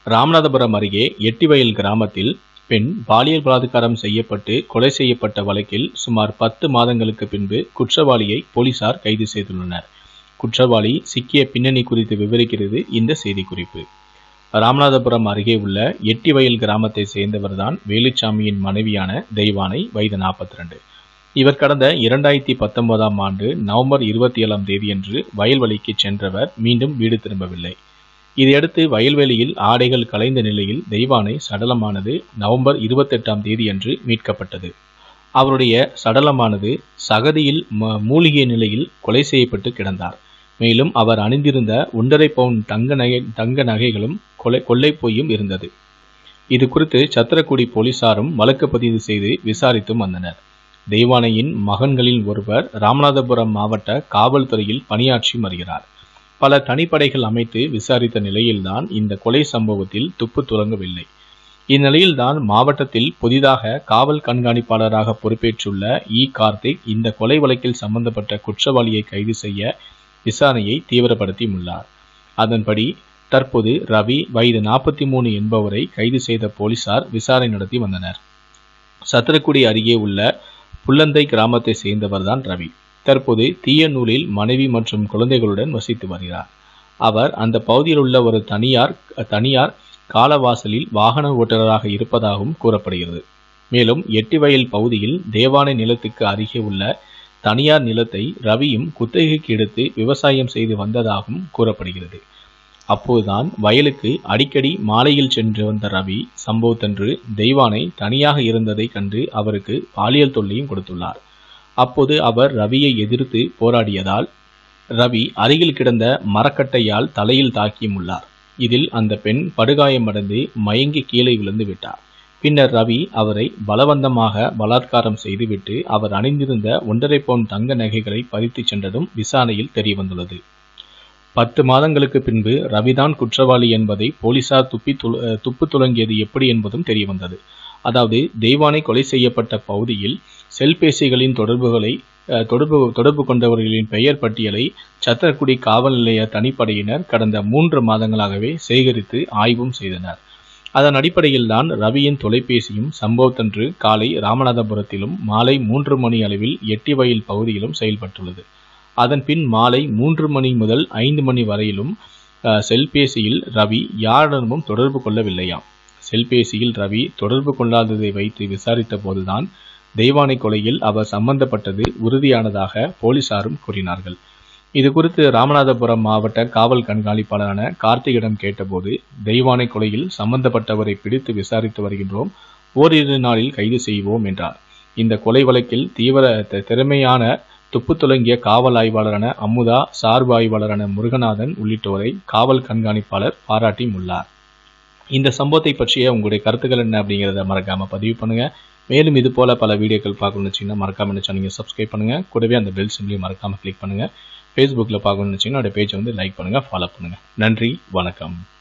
ராமநாதபுரம் அருகே எட்டிவயல் கிராமத்தில் பெண் பாலியல் பலாத்காரம் செய்யப்பட்டு கொலை செய்யப்பட்ட வழக்கில் சுமார் பத்து மாதங்களுக்கு பின்பு குற்றவாளியை போலீசார் கைது செய்துள்ளனர் குற்றவாளி சிக்கிய பின்னணி குறித்து விவரிக்கிறது இந்த செய்திக்குறிப்பு ராமநாதபுரம் அருகே உள்ள எட்டிவயல் கிராமத்தை சேர்ந்தவர்தான் வேலுச்சாமியின் மனைவியான தெய்வானை வயது நாற்பத்தி ரெண்டு இவர் கடந்த இரண்டாயிரத்தி பத்தொன்பதாம் ஆண்டு நவம்பர் இருபத்தி ஏழாம் தேதியன்று வயல்வெளிக்கு சென்றவர் மீண்டும் வீடு திரும்பவில்லை இதையடுத்து வயல்வெளியில் ஆடைகள் கலைந்த நிலையில் தெய்வானை சடலமானது நவம்பர் இருபத்தெட்டாம் தேதியன்று மீட்கப்பட்டது அவருடைய சடலமானது சகதியில் ம- மூழ்கிய நிலையில் கொலை செய்யப்பட்டு கிடந்தார் மேலும் அவர் அணிந்திருந்த ஒன்றரை பவுன் தங்க நகை தங்க நகைகளும் கொலை கொள்ளை பொய்யும் இருந்தது இது குறித்து சத்திரக்குடி போலீசாரும் வழக்கு பதிவு செய்து விசாரித்தும் வந்தனர் தெய்வானையின் மகன்களில் ஒருவர் ராமநாதபுரம் மாவட்ட காவல்துறையில் பணியாற்றி வருகிறார் பல தனிப்படைகள் அமைத்து விசாரித்த நிலையில்தான் இந்த கொலை சம்பவத்தில் துப்பு துலங்கவில்லை இந்நிலையில்தான் மாவட்டத்தில் புதிதாக காவல் கண்காணிப்பாளராக பொறுப்பேற்றுள்ள இ கார்த்திக் இந்த கொலை வழக்கில் சம்பந்தப்பட்ட குற்றவாளியை கைது செய்ய விசாரணையை தீவிரப்படுத்தியுள்ளார் அதன்படி தற்போது ரவி வயது நாற்பத்தி மூணு என்பவரை கைது செய்த போலீசார் விசாரணை நடத்தி வந்தனர் சத்திரக்குடி அருகே உள்ள புல்லந்தை கிராமத்தை சேர்ந்தவர்தான் ரவி தற்போது தீயநூலில் மனைவி மற்றும் குழந்தைகளுடன் வசித்து வருகிறார் அவர் அந்த பகுதியில் உள்ள ஒரு தனியார் தனியார் காலவாசலில் வாகன ஓட்டுநராக இருப்பதாகவும் கூறப்படுகிறது மேலும் எட்டிவயல் பகுதியில் தேவானை நிலத்துக்கு அருகே உள்ள தனியார் நிலத்தை ரவியும் குத்தகைக்கு எடுத்து விவசாயம் செய்து வந்ததாகவும் கூறப்படுகிறது அப்போதுதான் வயலுக்கு அடிக்கடி மாலையில் சென்று வந்த ரவி சம்பவத்தன்று தெய்வானை தனியாக இருந்ததை கண்டு அவருக்கு பாலியல் தொல்லையும் கொடுத்துள்ளார் அப்போது அவர் ரவியை எதிர்த்து போராடியதால் ரவி அருகில் கிடந்த மரக்கட்டையால் தலையில் தாக்கியும் உள்ளார் இதில் அந்த பெண் படுகாயமடைந்து மயங்கி கீழே விழுந்து விட்டார் பின்னர் ரவி அவரை பலவந்தமாக பலாத்காரம் செய்துவிட்டு அவர் அணிந்திருந்த ஒன்றரை பவுன் தங்க நகைகளை பறித்துச் சென்றதும் விசாரணையில் தெரியவந்துள்ளது பத்து மாதங்களுக்கு பின்பு ரவிதான் குற்றவாளி என்பதை போலீசார் துப்பி துள- அஹ் துப்பு துலங்கியது எப்படி என்பதும் தெரியவந்தது அதாவது தெய்வானை கொலை செய்யப்பட்ட பகுதியில் செல்பேசிகளின் தொடர்புகளை அஹ், தொடர்பு தொடர்பு கொண்டவர்களின் பெயர் பட்டியலை சத்திரக்குடி காவல் நிலைய தனிப்படையினர் கடந்த மூன்று மாதங்களாகவே சேகரித்து ஆய்வும் செய்தனர் அதன் அடிப்படையில்தான் ரவியின் தொலைபேசியும் சம்பவத்தன்று காலை ராமநாதபுரத்திலும் மாலை மூன்று மணி அளவில் எட்டிவயல் பகுதியிலும் செயல்பட்டுள்ளது அதன் பின் மாலை மூன்று மணி முதல் ஐந்து மணி வரையிலும் அஹ், செல்பேசியில் ரவி யாரிடமும் தொடர்பு கொள்ளவில்லையாம் செல்பேசியில் ரவி தொடர்பு கொள்ளாததை வைத்து விசாரித்த போதுதான் தெய்வானை கொலையில் அவர் சம்பந்தப்பட்டது உறுதியானதாக போலீசாரும் கூறினார்கள் இது குறித்து ராமநாதபுரம் மாவட்ட காவல் கண்காணிப்பாளரான கார்த்திகிடம் கேட்டபோது தெய்வானை கொலையில் சம்பந்தப்பட்டவரை பிடித்து விசாரித்து வருகின்றோம் ஓரிரு நாளில் கைது செய்வோம் என்றார் இந்த கொலை வழக்கில் தீவிர தி- திறமையான துப்பு துலங்கிய காவல் ஆய்வாளரான அமுதா சார்பு ஆய்வாளரான முருகநாதன் உள்ளிட்டோரை காவல் கண்காணிப்பாளர் பாராட்டியுள்ளார் இந்த சம்பவத்தை பற்றிய உங்களுடைய கருத்துக்கள் என்ன அப்படிங்கிறத மறக்காம பதிவு பண்ணுங்க மேலும் இது போல பல வீடியோக்கள் பார்க்கணும்னு வச்சிங்கன்னா மறக்காம இந்த சேனலை சப்ஸ்கிரைப் பண்ணுங்க கூடவே அந்த பெல் சிம்லையும் மறக்காம கிளிக் பண்ணுங்க ஃபேஸ்புக்கில் பார்க்கணும்னு வச்சிங்கன்னா என்னோட பேஜை வந்து லைக் பண்ணுங்க ஃபாலோ பண்ணுங்க நன்றி வணக்கம்